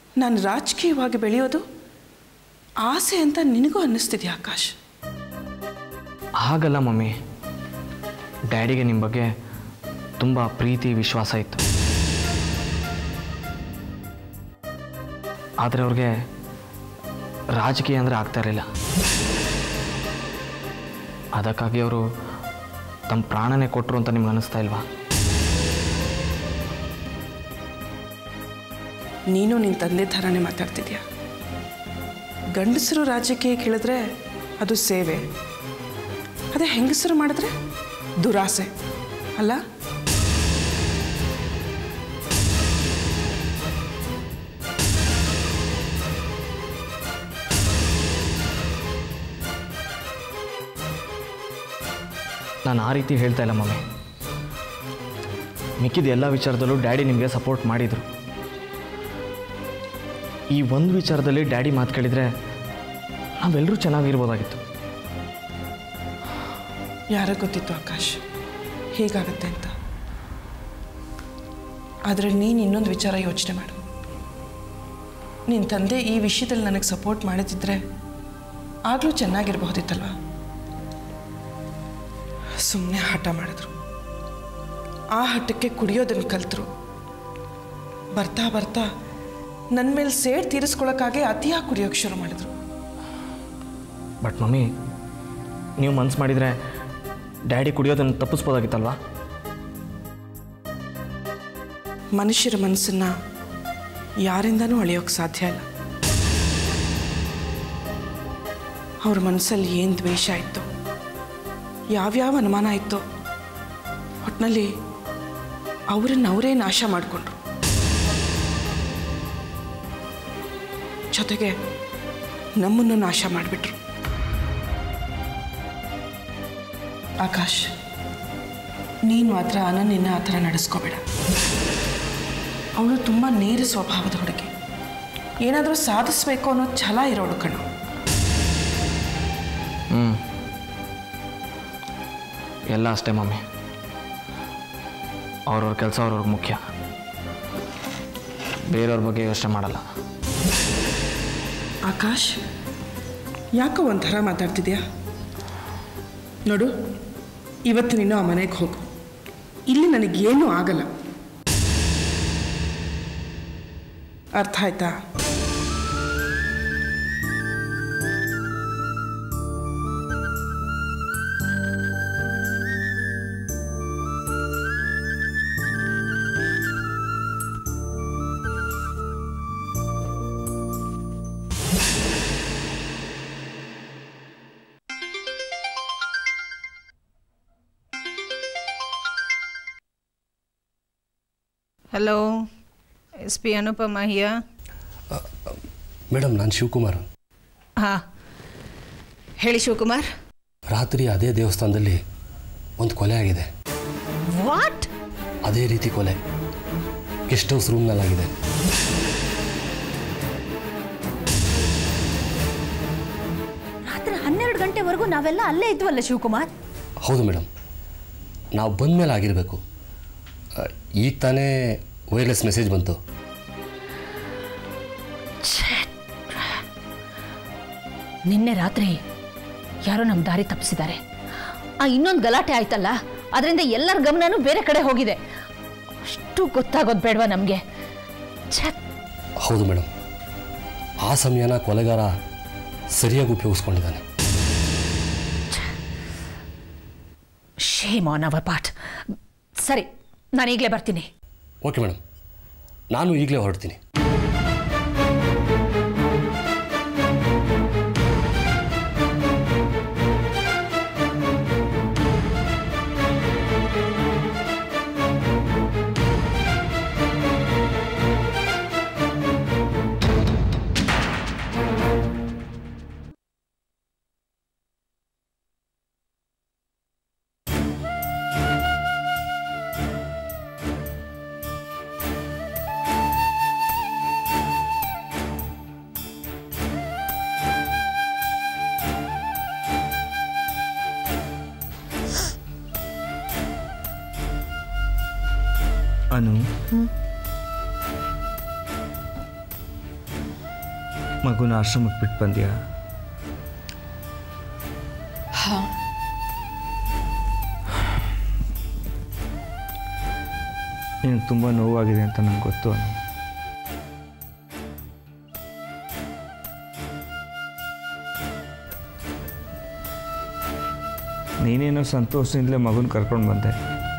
ನಾನು ರಾಜಕೀಯವಾಗಿ ಬೆಳೆಯೋದು ಆಸೆ ಅಂತ ನಿನಗೂ ಅನ್ನಿಸ್ತಿದ್ಯಾ ಆಕಾಶ್ ಹಾಗಲ್ಲ ಮಮ್ಮಿ ಡ್ಯಾಡಿಗೆ ನಿಮ್ಮ ಬಗ್ಗೆ ತುಂಬ ಪ್ರೀತಿ ವಿಶ್ವಾಸ ಇತ್ತು ಆದರೆ ಅವ್ರಿಗೆ ರಾಜಕೀಯ ಅಂದರೆ ಆಗ್ತಾ ಇರಲಿಲ್ಲ ಅದಕ್ಕಾಗಿ ಅವರು ತಮ್ಮ ಪ್ರಾಣನೇ ಕೊಟ್ಟರು ಅಂತ ನಿಮ್ಗೆ ಅನ್ನಿಸ್ತಾ ಇಲ್ವಾ ನೀನು ನಿನ್ನ ತಂದೆ ಥರನೇ ಮಾತಾಡ್ತಿದ್ಯಾ ಗಂಡಸರು ರಾಜ್ಯಕ್ಕೆ ಕೇಳಿದ್ರೆ ಅದು ಸೇವೆ ಅದೇ ಹೆಂಗಸರು ಮಾಡಿದ್ರೆ ದುರಾಸೆ ಅಲ್ಲ ನಾನು ಆ ರೀತಿ ಹೇಳ್ತಾ ಇಲ್ಲ ಮಮ್ಮಿ ಮಿಕ್ಕಿದ ಎಲ್ಲ ವಿಚಾರದಲ್ಲೂ ಡ್ಯಾಡಿ ನಿಮಗೆ ಸಪೋರ್ಟ್ ಮಾಡಿದರು ಈ ಒಂದು ವಿಚಾರದಲ್ಲಿ ಡ್ಯಾಡಿ ಮಾತು ಕೇಳಿದರೆ ನಾವೆಲ್ಲರೂ ಚೆನ್ನಾಗಿರ್ಬೋದಾಗಿತ್ತು ಯಾರ ಗೊತ್ತಿತ್ತು ಆಕಾಶ್ ಹೀಗಾಗತ್ತೆ ಅಂತ ಆದರೆ ನೀನು ಇನ್ನೊಂದು ವಿಚಾರ ಯೋಚನೆ ಮಾಡು ನಿನ್ನ ತಂದೆ ಈ ವಿಷಯದಲ್ಲಿ ನನಗೆ ಸಪೋರ್ಟ್ ಮಾಡಿದ್ರೆ ಆಗಲೂ ಚೆನ್ನಾಗಿರಬಹುದಿತ್ತಲ್ವ ಸುಮ್ಮನೆ ಹಠ ಮಾಡಿದ್ರು ಆ ಹಠಕ್ಕೆ ಕುಡಿಯೋದನ್ನು ಕಲ್ತರು ಬರ್ತಾ ಬರ್ತಾ ನನ್ನ ಮೇಲೆ ಸೇಡ್ ತೀರಿಸ್ಕೊಳ್ಳೋಕ್ಕಾಗೆ ಅತಿಯಾಗಿ ಕುಡಿಯೋಕ್ಕೆ ಶುರು ಮಾಡಿದ್ರು ಬಟ್ ಮಮ್ಮಿ ನೀವು ಮನ್ಸು ಮಾಡಿದರೆ ಡ್ಯಾಡಿ ಕುಡಿಯೋದನ್ನು ತಪ್ಪಿಸ್ಬೋದಾಗಿತ್ತಲ್ವಾ ಮನುಷ್ಯರ ಮನಸ್ಸನ್ನ ಯಾರಿಂದನೂ ಅಳೆಯೋಕ್ಕೆ ಸಾಧ್ಯ ಇಲ್ಲ ಅವ್ರ ಮನಸ್ಸಲ್ಲಿ ಏನು ದ್ವೇಷ ಇತ್ತು ಯಾವ್ಯಾವ ಅನುಮಾನ ಇತ್ತು ಒಟ್ಟಿನಲ್ಲಿ ಅವರನ್ನು ಅವರೇ ನಾಶ ಮಾಡಿಕೊಂಡ್ರು ಜೊತೆಗೆ ನಮ್ಮನ್ನು ನಾಶ ಮಾಡಿಬಿಟ್ರು ಆಕಾಶ್ ನೀನು ಮಾತ್ರ ಅನನ್ಯನ ಆ ಥರ ನಡೆಸ್ಕೋಬೇಡ ಅವಳು ತುಂಬ ನೇರ ಸ್ವಭಾವದ ಹುಡುಗಿ ಏನಾದರೂ ಸಾಧಿಸ್ಬೇಕು ಅನ್ನೋ ಛಲ ಇರೋಳು ಕಣು ಹ್ಞೂ ಎಲ್ಲ ಅಷ್ಟೇ ಮಮ್ಮಿ ಅವ್ರವ್ರ ಕೆಲಸ ಅವ್ರವ್ರಿಗೆ ಮುಖ್ಯ ಬೇರೆಯವ್ರ ಬಗ್ಗೆ ಯೋಚನೆ ಮಾಡಲ್ಲ ಆಕಾಶ್ ಯಾಕೋ ಒಂಥರ ಮಾತಾಡ್ತಿದ್ಯಾ ನೋಡು ಇವತ್ತು ನೀನು ಆ ಮನೆಗೆ ಹೋಗು ಇಲ್ಲಿ ನನಗೇನೂ ಆಗಲ್ಲ ಅರ್ಥ ಆಯ್ತಾ hello S P Anupama here madam ನಾನು ಶಿವಕುಮಾರ್ ಹಾಂ ಹೇಳಿ ಶಿವಕುಮಾರ್ ರಾತ್ರಿ ಅದೇ ದೇವಸ್ಥಾನದಲ್ಲಿ ಒಂದು ಕೊಲೆ ಆಗಿದೆ ವಾಟ್ ಅದೇ ರೀತಿ ಕೊಲೆ ಗೆಸ್ಟ್ ಹೌಸ್ ರೂಮ್ನಲ್ಲಾಗಿದೆ ರಾತ್ರಿ ಹನ್ನೆರಡು ಗಂಟೆವರೆಗೂ ನಾವೆಲ್ಲ ಅಲ್ಲೇ ಇದ್ವಲ್ಲ ಶಿವಕುಮಾರ್ ಹೌದು ಮೇಡಮ್ ನಾವು ಬಂದ ಮೇಲೆ ಆಗಿರಬೇಕು ಈಗ ತಾನೇ ವೈರ್ಲೆಸ್ ಮೆಸೇಜ್ ಬಂತು ನಿನ್ನೆ ರಾತ್ರಿ ಯಾರೋ ನಮ್ಮ ದಾರಿ ತಪ್ಪಿಸಿದ್ದಾರೆ ಆ ಇನ್ನೊಂದು ಗಲಾಟೆ ಆಯ್ತಲ್ಲ ಅದರಿಂದ ಎಲ್ಲರ ಗಮನನೂ ಬೇರೆ ಕಡೆ ಹೋಗಿದೆ ಅಷ್ಟು ಗೊತ್ತಾಗೋದು ಬೇಡವಾ ನಮಗೆ ಛೇ ಹೌದು ಮೇಡಮ್ ಆ ಸಮಯನ ಕೊಲೆಗಾರ ಸರಿಯಾಗಿ ಉಪಯೋಗಿಸ್ಕೊಂಡಿದ್ದಾನೆ ಶೇಮ್ ಆನ್ ಅವರ್ ಪಾಠ್ ಸರಿ ನಾನು ಈಗಲೇ ಬರ್ತೀನಿ ಓಕೆ ಮೇಡಮ್ ನಾನು ಈಗಲೇ ಹೊರಡ್ತೀನಿ ಅನು ಮಗುನ ಆಶ್ರಮಕ್ಕೆ ಬಿಟ್ಟು ಬಂದ್ಯಾ ಹಾಂ ನಿನಗೆ ತುಂಬ ನೋವಾಗಿದೆ ಅಂತ ನಂಗೆ ಗೊತ್ತು ಅನು ನೀನೇನೋ ಸಂತೋಷದಿಂದಲೇ ಮಗುನ ಕರ್ಕೊಂಡು ಬಂದೆ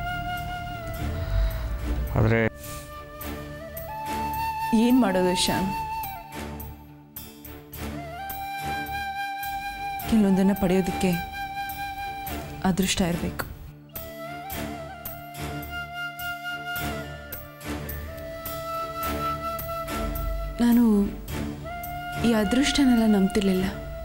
ಆದರೆ ಏನು ಮಾಡೋದು ಶ್ಯಾಮ್ ಕೆಲವೊಂದನ್ನು ಪಡೆಯೋದಕ್ಕೆ ಅದೃಷ್ಟ ಇರಬೇಕು ನಾನು ಈ ಅದೃಷ್ಟನೆಲ್ಲ ನಂಬ್ತಿರ್ಲಿಲ್ಲ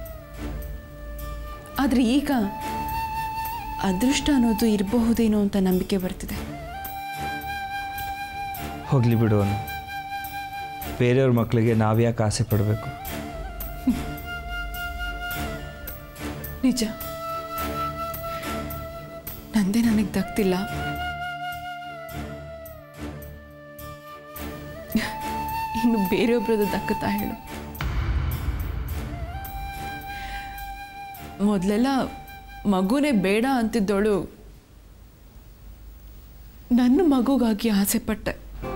ಆದರೆ ಈಗ ಅದೃಷ್ಟ ಅನ್ನೋದು ಇರಬಹುದೇನೋ ಅಂತ ನಂಬಿಕೆ ಬರ್ತಿದೆ ಹೋಗಲಿ ಬಿಡು ಅನು ಬೇರೆಯವ್ರ ಮಕ್ಕಳಿಗೆ ನಾವ್ಯಾಕೆ ಆಸೆ ಪಡಬೇಕು ನಿಜ ನಂದೇ ನನಗೆ ದಕ್ತಿಲ್ಲ ಇನ್ನು ಬೇರೆಯೊಬ್ರದ್ದು ದಕ್ಕುತ್ತಾ ಹೇಳು ಮೊದಲೆಲ್ಲ ಮಗುನೇ ಬೇಡ ಅಂತಿದ್ದವಳು ನನ್ನ ಮಗುಗಾಗಿ ಆಸೆ ಪಟ್ಟೆ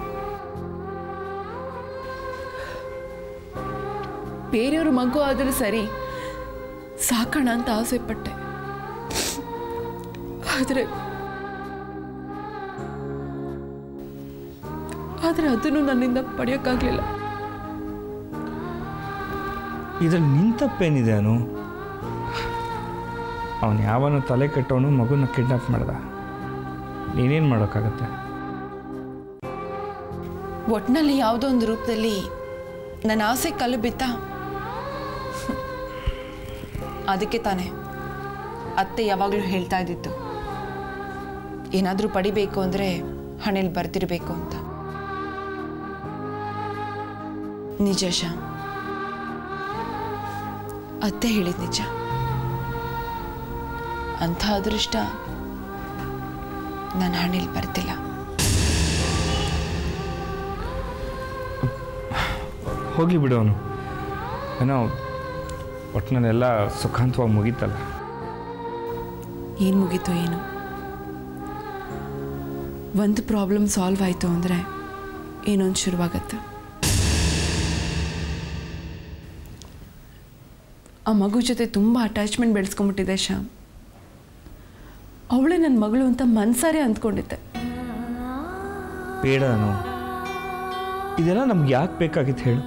ಬೇರೆಯವ್ರ ಮಗು ಆದರೂ ಸರಿ ಸಾಕೋಣ ಅಂತ ಆಸೆ ಪಟ್ಟೆ ಆದರೆ ಆದರೆ ಅದನ್ನು ನನ್ನಿಂದ ಪಡೆಯೋಕ್ಕಾಗಲಿಲ್ಲ ಇದ್ರಲ್ಲಿ ನಿನ್ನ ತಪ್ಪೇನಿದೆ ಅನು ಅವನು ಯಾವನು ತಲೆ ಕೆಟ್ಟವನು ಮಗುನ ಕಿಡ್ನಾಪ್ ಮಾಡ್ದ ನೀನೇನು ಮಾಡೋಕ್ಕಾಗತ್ತೆ ಒಟ್ಟಿನಲ್ಲಿ ಯಾವುದೋ ಒಂದು ರೂಪದಲ್ಲಿ ನನ್ನ ಆಸೆ ಕಲ್ಲು ಬಿತ್ತ ಅದಕ್ಕೆ ತಾನೆ ಅತ್ತೆ ಯಾವಾಗಲೂ ಹೇಳ್ತಾ ಇದ್ದಿತ್ತು ಏನಾದರೂ ಪಡಿಬೇಕು ಅಂದರೆ ಹಣೆಯಲ್ಲಿ ಬರ್ತಿರ್ಬೇಕು ಅಂತ ನಿಜ ಶ್ಯಾಮ್ ಅತ್ತೆ ಹೇಳಿದ ನಿಜ ಅಂಥ ಅದೃಷ್ಟ ನನ್ನ ಹಣೆಯಲ್ಲಿ ಬರ್ತಿಲ್ಲ ಹೋಗಿ ಬಿಡು ಅವನು ಏನೋ ಒಟ್ಟಿನಲ್ಲೆಲ್ಲ ಸುಖಾಂತವಾಗಿ ಮುಗೀತಲ್ಲ ಏನು ಮುಗೀತೋ ಏನು ಒಂದು ಪ್ರಾಬ್ಲಮ್ ಸಾಲ್ವ್ ಆಯಿತು ಅಂದರೆ ಏನೊಂದು ಶುರುವಾಗತ್ತೆ ಆ ಮಗು ಜೊತೆ ತುಂಬ ಅಟ್ಯಾಚ್ಮೆಂಟ್ ಬೆಳೆಸ್ಕೊಂಬಿಟ್ಟಿದೆ ಶ್ಯಾಮ್ ಅವಳೇ ನನ್ನ ಮಗಳು ಅಂತ ಮನ್ಸಾರೆ ಅಂದ್ಕೊಂಡಿದ್ದೆ ಬೇಡ ಅನು ಇದೆಲ್ಲ ನಮ್ಗೆ ಯಾಕೆ ಬೇಕಾಗಿತ್ತು ಹೇಳು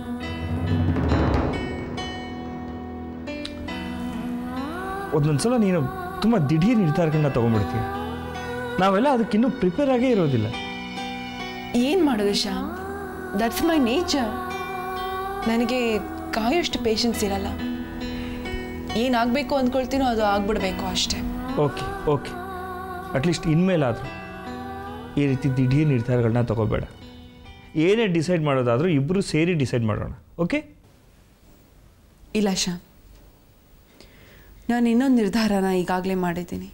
ಒಂದೊಂದ್ಸಲ ನೀನು ತುಂಬ ದಿಢೀರ್ ನಿರ್ಧಾರಗಳನ್ನ ತೊಗೊಂಡ್ಬಿಡ್ತೀಯ ನಾವೆಲ್ಲ ಅದಕ್ಕಿನ್ನೂ ಪ್ರಿಪೇರ್ ಆಗೇ ಇರೋದಿಲ್ಲ ಏನು ಮಾಡೋದು ಶ್ಯಾಮ್ ದಟ್ಸ್ ಮೈ ನೇಚರ್ ನನಗೆ ಕಾಯೋಷ್ಟು ಪೇಷನ್ಸ್ ಇರಲ್ಲ ಏನಾಗಬೇಕು ಅಂದ್ಕೊಳ್ತೀನೋ ಅದು ಆಗ್ಬಿಡ್ಬೇಕು ಅಷ್ಟೇ ಓಕೆ ಓಕೆ ಅಟ್ಲೀಸ್ಟ್ ಇನ್ಮೇಲಾದರೂ ಈ ರೀತಿ ದಿಢೀರ್ ನಿರ್ಧಾರಗಳನ್ನ ತಗೋಬೇಡ ಏನೇ ಡಿಸೈಡ್ ಮಾಡೋದಾದರೂ ಇಬ್ಬರು ಸೇರಿ ಡಿಸೈಡ್ ಮಾಡೋಣ ಓಕೆ ಇಲ್ಲ ಶ್ಯಾಮ್ ನಾನು ಇನ್ನೊಂದು ನಿರ್ಧಾರನ ಈಗಾಗಲೇ ಮಾಡಿದ್ದೀನಿ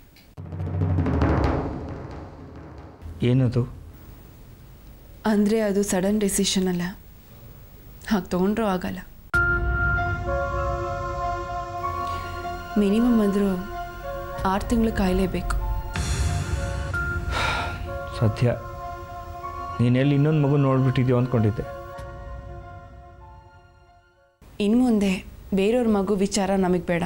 ಏನದು ಅಂದರೆ ಅದು ಸಡನ್ ಡೆಸಿಷನ್ ಅಲ್ಲ ಹಾಗೆ ತೊಗೊಂಡ್ರೂ ಆಗಲ್ಲ ಮಿನಿಮಮ್ ಅಂದರೂ ಆರು ತಿಂಗಳು ಕಾಯಲೇಬೇಕು ಸದ್ಯ ನೀನೆಲ್ಲಿ ಇನ್ನೊಂದು ಮಗು ನೋಡ್ಬಿಟ್ಟಿದ್ಯೋ ಅಂದ್ಕೊಂಡಿದ್ದೆ ಇನ್ನು ಮುಂದೆ ಬೇರೆಯವ್ರ ಮಗು ವಿಚಾರ ನಮಗೆ ಬೇಡ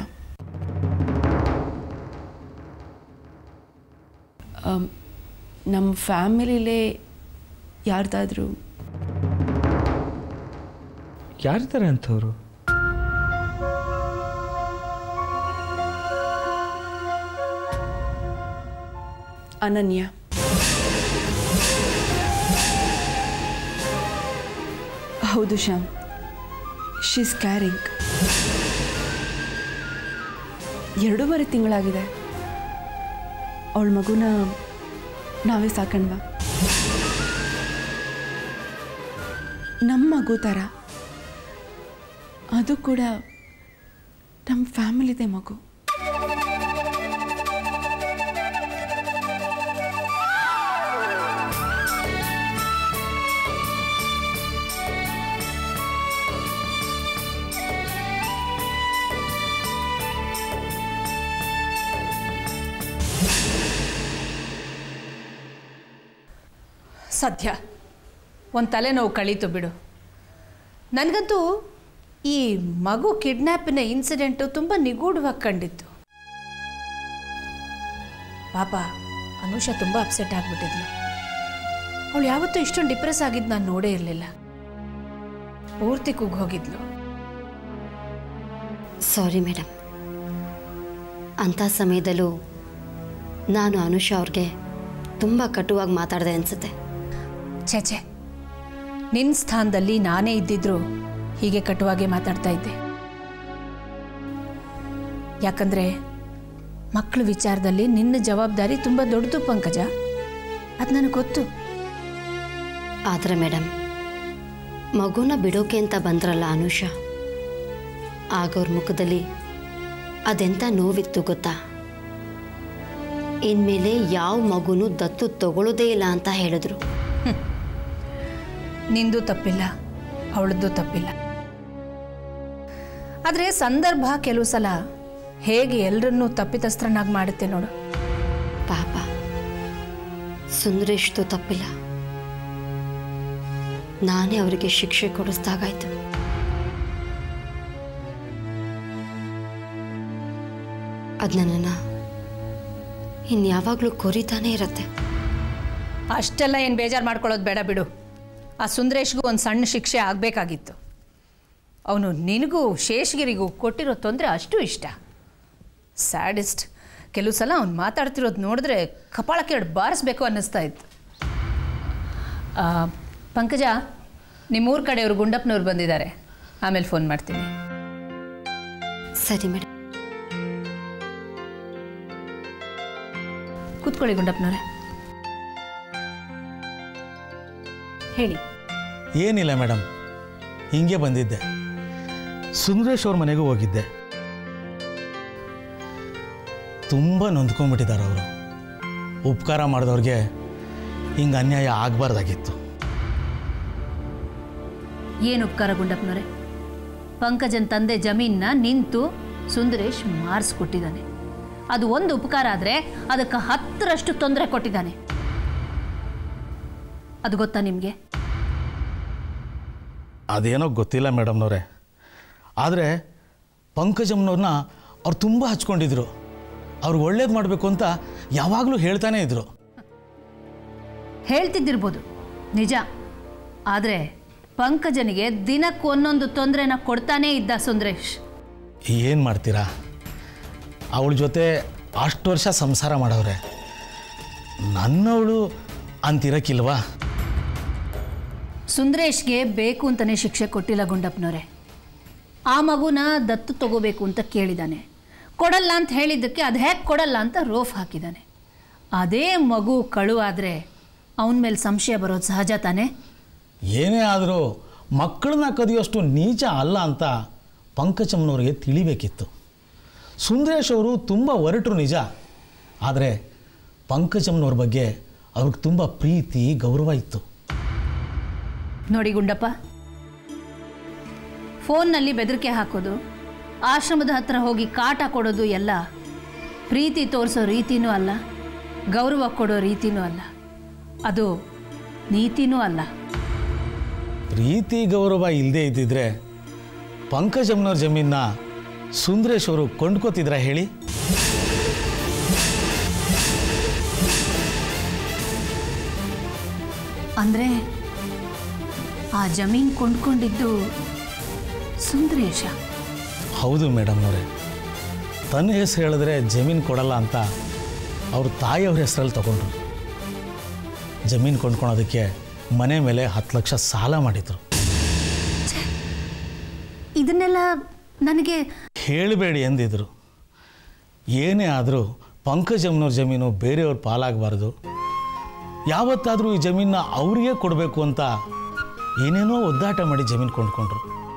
ಆಮ್, ನಮ್ಮ ಫ್ಯಾಮಿಲಿಲೇ ಯಾರ್ದಾದ್ರೂ ಯಾರಿದ್ದಾರೆ ಅಂಥವ್ರು ಅನನ್ಯ ಹೌದು ಶ್ಯಾಮ್ ಶೀಸ್ ಕ್ಯಾರಿಂಗ್ ಎರಡೂವರೆ ತಿಂಗಳಾಗಿದೆ ಅವಳ ಮಗುನ ನಾವೇ ಸಾಕಣ್ವಾ ನಮ್ಮ ಮಗು ಥರ ಅದು ಕೂಡ ನಮ್ಮ ಫ್ಯಾಮಿಲಿದೆ ಮಗು ಸದ್ಯ ಒಂದು ತಲೆನೋವು ಕಳೀತು ಬಿಡು ನನಗಂತೂ ಈ ಮಗು ಕಿಡ್ನ್ಯಾಪಿನ ಇನ್ಸಿಡೆಂಟು ತುಂಬ ನಿಗೂಢವಾಗಿ ಕಂಡಿತ್ತು ಪಾಪ ಅನುಷ ತುಂಬ ಅಪ್ಸೆಟ್ ಆಗಿಬಿಟ್ಟಿದ್ಲು ಅವಳು ಯಾವತ್ತೂ ಇಷ್ಟೊಂದು ಡಿಪ್ರೆಸ್ ಆಗಿದ್ದು ನಾನು ನೋಡೇ ಇರಲಿಲ್ಲ ಪೂರ್ತಿ ಕುಗ್ಗ್ ಹೋಗಿದ್ಲು ಸಾರಿ ಮೇಡಮ್ ಅಂಥ ಸಮಯದಲ್ಲೂ ನಾನು ಅನುಷಾ ಅವ್ರಿಗೆ ತುಂಬ ಕಟುವಾಗಿ ಮಾತಾಡಿದೆ ಅನಿಸುತ್ತೆ ಛೇ ಛೇ ನಿನ್ನ ಸ್ಥಾನದಲ್ಲಿ ನಾನೇ ಇದ್ದಿದ್ರು ಹೀಗೆ ಕಟುವಾಗೆ ಮಾತಾಡ್ತಾ ಇದ್ದೆ ಯಾಕಂದರೆ ಮಕ್ಕಳ ವಿಚಾರದಲ್ಲಿ ನಿನ್ನ ಜವಾಬ್ದಾರಿ ತುಂಬ ದೊಡ್ಡದು ಪಂಕಜ ಅದು ನನಗೆ ಗೊತ್ತು ಆದರೆ ಮೇಡಮ್ ಮಗುನ ಬಿಡೋಕೆ ಅಂತ ಬಂದ್ರಲ್ಲ ಅನುಷಾ ಆಗ ಅವ್ರ ಮುಖದಲ್ಲಿ ಅದೆಂಥ ನೋವಿತ್ತು ಗೊತ್ತಾ ಇನ್ಮೇಲೆ ಯಾವ ಮಗುನೂ ದತ್ತು ತಗೊಳ್ಳೋದೇ ಇಲ್ಲ ಅಂತ ಹೇಳಿದ್ರು ನಿಂದು ತಪ್ಪಿಲ್ಲ ಅವಳದ್ದು ತಪ್ಪಿಲ್ಲ ಆದರೆ ಸಂದರ್ಭ ಕೆಲವು ಸಲ ಹೇಗೆ ಎಲ್ಲರನ್ನೂ ತಪ್ಪಿತಸ್ಥರನ್ನಾಗಿ ಮಾಡುತ್ತೆ ನೋಡು ಪಾಪ ಸುಂದರೇಶ್ದು ತಪ್ಪಿಲ್ಲ ನಾನೇ ಅವರಿಗೆ ಶಿಕ್ಷೆ ಕೊಡಿಸ್ದಾಗಾಯ್ತು ಅದು ನನ್ನನ್ನು ಇನ್ಯಾವಾಗಲೂ ಕೊರಿತಾನೇ ಇರುತ್ತೆ ಅಷ್ಟೆಲ್ಲ ಏನು ಬೇಜಾರು ಮಾಡ್ಕೊಳ್ಳೋದು ಬೇಡ ಬಿಡು ಆ ಸುಂದರೇಶ್ಗೂ ಒಂದು ಸಣ್ಣ ಶಿಕ್ಷೆ ಆಗಬೇಕಾಗಿತ್ತು ಅವನು ನಿನಗೂ ಶೇಷಗಿರಿಗೂ ಕೊಟ್ಟಿರೋ ತೊಂದರೆ ಅಷ್ಟು ಇಷ್ಟ ಸ್ಯಾಡಿಸ್ಟ್ ಕೆಲವು ಸಲ ಅವ್ನು ಮಾತಾಡ್ತಿರೋದು ನೋಡಿದ್ರೆ ಕಪಾಳಕ್ಕೆ ಎರಡು ಬಾರಿಸ್ಬೇಕು ಅನ್ನಿಸ್ತಾ ಇತ್ತು ಆ, ಪಂಕಜ ನಿಮ್ಮೂರ ಕಡೆಯವರು ಗುಂಡಪ್ಪನವ್ರು ಬಂದಿದ್ದಾರೆ ಆಮೇಲೆ ಫೋನ್ ಮಾಡ್ತೀನಿ ಸರಿ ಮೇಡಮ್ ಕೂತ್ಕೊಳ್ಳಿ ಗುಂಡಪ್ಪನವ್ರೆ ಹೇಳಿ ಏನಿಲ್ಲ ಮೇಡಮ್ ಹಿಂಗೆ ಬಂದಿದ್ದೆ ಸುಂದರೇಶ್ ಅವ್ರ ಮನೆಗೂ ಹೋಗಿದ್ದೆ ತುಂಬ ನೊಂದ್ಕೊಂಡ್ಬಿಟ್ಟಿದ್ದಾರೆ ಅವರು ಉಪಕಾರ ಮಾಡಿದವ್ರಿಗೆ ಹಿಂಗೆ ಅನ್ಯಾಯ ಆಗಬಾರ್ದಾಗಿತ್ತು ಏನು ಉಪಕಾರ ಗುಂಡಪ್ಪನವರೇ ಪಂಕಜನ್ ತಂದೆ ಜಮೀನ್ನ ನಿಂತು ಸುಂದರೇಶ್ ಮಾರಿಸ್ಕೊಟ್ಟಿದ್ದಾನೆ ಅದು ಒಂದು ಉಪಕಾರ ಆದರೆ ಅದಕ್ಕೆ ಹತ್ತರಷ್ಟು ತೊಂದರೆ ಕೊಟ್ಟಿದ್ದಾನೆ ಅದು ಗೊತ್ತಾ ನಿಮಗೆ ಅದೇನೋ ಗೊತ್ತಿಲ್ಲ ಮೇಡಮ್ನವ್ರೆ ಆದರೆ ಪಂಕಜಮ್ನವ್ರನ್ನ ಅವ್ರು ತುಂಬ ಹಚ್ಕೊಂಡಿದ್ರು ಅವ್ರಿಗೆ ಒಳ್ಳೇದು ಮಾಡಬೇಕು ಅಂತ ಯಾವಾಗಲೂ ಹೇಳ್ತಾನೇ ಇದ್ರು ಹೇಳ್ತಿದ್ದಿರ್ಬೋದು ನಿಜ ಆದರೆ ಪಂಕಜನಿಗೆ ದಿನಕ್ಕೆ ಒಂದೊಂದು ತೊಂದರೆನ ಕೊಡ್ತಾನೇ ಇದ್ದ ಸುಂದರೇಶ್ ಏನು ಮಾಡ್ತೀರಾ ಅವಳ ಜೊತೆ ಅಷ್ಟು ವರ್ಷ ಸಂಸಾರ ಮಾಡವ್ರೆ ನನ್ನವಳು ಅಂತಿರಕ್ಕಿಲ್ವಾ ಸುಂದರೇಶ್ಗೆ ಬೇಕು ಅಂತಲೇ ಶಿಕ್ಷೆ ಕೊಟ್ಟಿಲ್ಲ ಗುಂಡಪ್ಪನವರೇ ಆ ಮಗುನ ದತ್ತು ತಗೋಬೇಕು ಅಂತ ಕೇಳಿದ್ದಾನೆ ಕೊಡಲ್ಲ ಅಂತ ಹೇಳಿದ್ದಕ್ಕೆ ಅದು ಹೇಗೆ ಕೊಡಲ್ಲ ಅಂತ ರೋಫ್ ಹಾಕಿದ್ದಾನೆ ಅದೇ ಮಗು ಕಳುವಾದರೆ ಅವನ ಮೇಲೆ ಸಂಶಯ ಬರೋದು ಸಹಜ ತಾನೇ ಏನೇ ಆದರೂ ಮಕ್ಕಳನ್ನ ಕದಿಯೋಷ್ಟು ನೀಚ ಅಲ್ಲ ಅಂತ ಪಂಕಜಮ್ಮನವ್ರಿಗೆ ತಿಳಿಬೇಕಿತ್ತು ಸುಂದರೇಶ್ ಅವರು ತುಂಬ ಒರಟರು ನಿಜ ಆದರೆ ಪಂಕಜಮ್ಮನವ್ರ ಬಗ್ಗೆ ಅವ್ರಿಗೆ ತುಂಬ ಪ್ರೀತಿ ಗೌರವ ಇತ್ತು ನೋಡಿ ಗುಂಡಪ್ಪ ಫೋನ್ನಲ್ಲಿ ಬೆದರಿಕೆ ಹಾಕೋದು ಆಶ್ರಮದ ಹತ್ರ ಹೋಗಿ ಕಾಟ ಕೊಡೋದು ಎಲ್ಲ ಪ್ರೀತಿ ತೋರಿಸೋ ರೀತಿನೂ ಅಲ್ಲ ಗೌರವ ಕೊಡೋ ರೀತಿನೂ ಅಲ್ಲ ಅದು ನೀತಿನೂ ಅಲ್ಲ ಪ್ರೀತಿ ಗೌರವ ಇಲ್ಲದೆ ಇದ್ದಿದ್ರೆ ಪಂಕಜಮ್ಮನವ್ರ ಜಮೀನ ಸುಂದರೇಶ್ ಅವರು ಕೊಂಡ್ಕೋತಿದ್ರ ಹೇಳಿ ಅಂದರೆ ಆ ಜಮೀನ್ ಕೊಂಡ್ಕೊಂಡಿದ್ದು ಸುಂದರೇಶ ಹೌದು ಮೇಡಮ್ನವರೇ ತನ್ನ ಹೆಸರು ಹೇಳಿದ್ರೆ ಜಮೀನು ಕೊಡಲ್ಲ ಅಂತ ಅವ್ರ ತಾಯಿಯವ್ರ ಹೆಸರಲ್ಲಿ ತಗೊಂಡ್ರು ಜಮೀನು ಕೊಂಡ್ಕೊಳೋದಕ್ಕೆ ಮನೆ ಮೇಲೆ ಹತ್ತು ಲಕ್ಷ ಸಾಲ ಮಾಡಿದ್ರು ಇದನ್ನೆಲ್ಲ ನನಗೆ ಹೇಳಬೇಡಿ ಎಂದಿದ್ರು ಏನೇ ಆದರೂ ಪಂಕಜಮ್ಮನವ್ರ ಜಮೀನು ಬೇರೆಯವ್ರ ಪಾಲಾಗಬಾರ್ದು ಯಾವತ್ತಾದರೂ ಈ ಜಮೀನ ಅವರಿಗೆ ಕೊಡಬೇಕು ಅಂತ ಏನೇನೋ ಒದ್ದಾಟ ಮಾಡಿ ಜಮೀನು ಕೊಂಡ್ಕೊಂಡ್ರು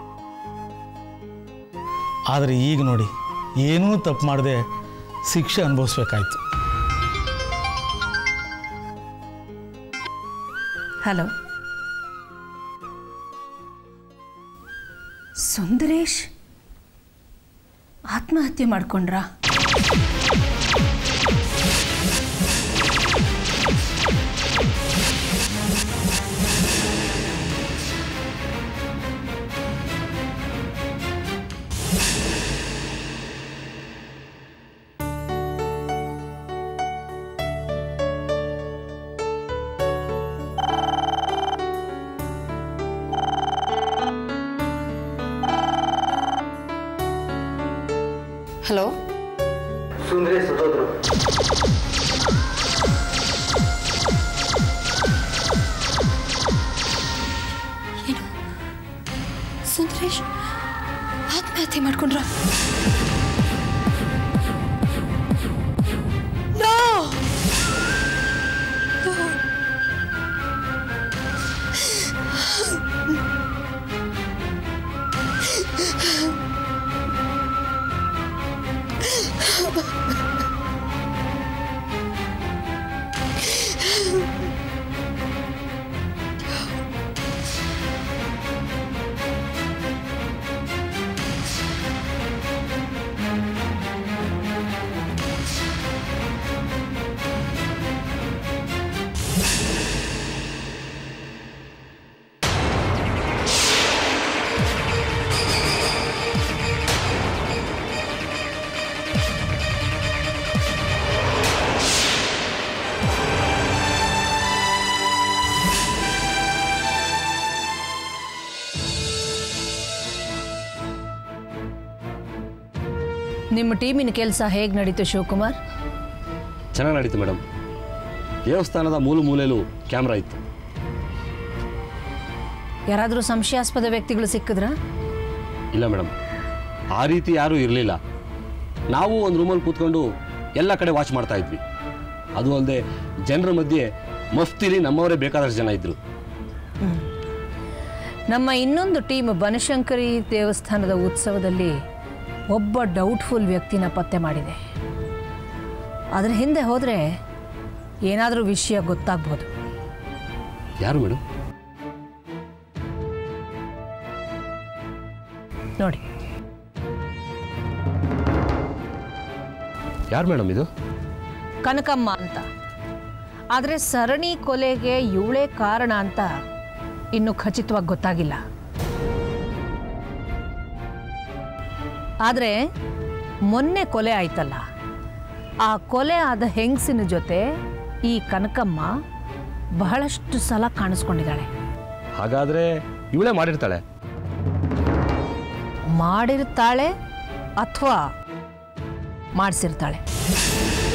ಆದರೆ ಈಗ ನೋಡಿ ಏನೂ ತಪ್ಪು ಮಾಡದೆ ಶಿಕ್ಷೆ ಅನುಭವಿಸ್ಬೇಕಾಯ್ತು ಹಲೋ ಸುಂದರೇಶ್ ಆತ್ಮಹತ್ಯೆ ಮಾಡ್ಕೊಂಡ್ರಾ ಹಲೋ ಏನು ಸುಂದರೇಶ್ ಆತ್ಮಹತ್ಯೆ ಮಾಡ್ಕೊಂಡ್ರ ನಿಮ್ಮ ಟೀಮಿನ ಕೆಲಸ ಹೇಗೆ ನಡೀತು ಶಿವಕುಮಾರ್ ಚೆನ್ನಾಗಿ ನಡೀತು ಮೇಡಮ್ ದೇವಸ್ಥಾನದ ಮೂಲ ಮೂಲೆಯಲ್ಲೂ ಕ್ಯಾಮ್ರಾ ಇತ್ತು ಯಾರಾದರೂ ಸಂಶಯಾಸ್ಪದ ವ್ಯಕ್ತಿಗಳು ಸಿಕ್ಕಿದ್ರಾ ಇಲ್ಲ ಮೇಡಮ್ ಆ ರೀತಿ ಯಾರೂ ಇರಲಿಲ್ಲ ನಾವು ಒಂದು ರೂಮಲ್ಲಿ ಕೂತ್ಕೊಂಡು ಎಲ್ಲ ಕಡೆ ವಾಚ್ ಮಾಡ್ತಾ ಇದ್ವಿ ಅದು ಅಲ್ಲದೆ ಜನರ ಮಧ್ಯೆ ಮಫ್ತಿಲಿ ನಮ್ಮವರೇ ಬೇಕಾದಷ್ಟು ಜನ ಇದ್ದರು ನಮ್ಮ ಇನ್ನೊಂದು ಟೀಮ್ ಬನಶಂಕರಿ ದೇವಸ್ಥಾನದ ಉತ್ಸವದಲ್ಲಿ ಒಬ್ಬ ಡೌಟ್ಫುಲ್ ವ್ಯಕ್ತಿನ ಪತ್ತೆ ಮಾಡಿದೆ ಅದರ ಹಿಂದೆ ಹೋದರೆ ಏನಾದರೂ ವಿಷಯ ಗೊತ್ತಾಗ್ಬೋದು ಯಾರು ಮೇಡಮ್ ನೋಡಿ ಯಾರು ಮೇಡಮ್ ಇದು ಕನಕಮ್ಮ ಅಂತ ಆದರೆ ಸರಣಿ ಕೊಲೆಗೆ ಇವಳೇ ಕಾರಣ ಅಂತ ಇನ್ನೂ ಖಚಿತವಾಗಿ ಗೊತ್ತಾಗಿಲ್ಲ ಆದರೆ ಮೊನ್ನೆ ಕೊಲೆ ಆಯ್ತಲ್ಲ ಆ ಕೊಲೆ ಆದ ಹೆಂಗಸಿನ ಜೊತೆ ಈ ಕನಕಮ್ಮ ಬಹಳಷ್ಟು ಸಲ ಕಾಣಿಸ್ಕೊಂಡಿದ್ದಾಳೆ ಹಾಗಾದರೆ ಇವಳೇ ಮಾಡಿರ್ತಾಳೆ ಮಾಡಿರ್ತಾಳೆ ಅಥವಾ ಮಾಡಿಸಿರ್ತಾಳೆ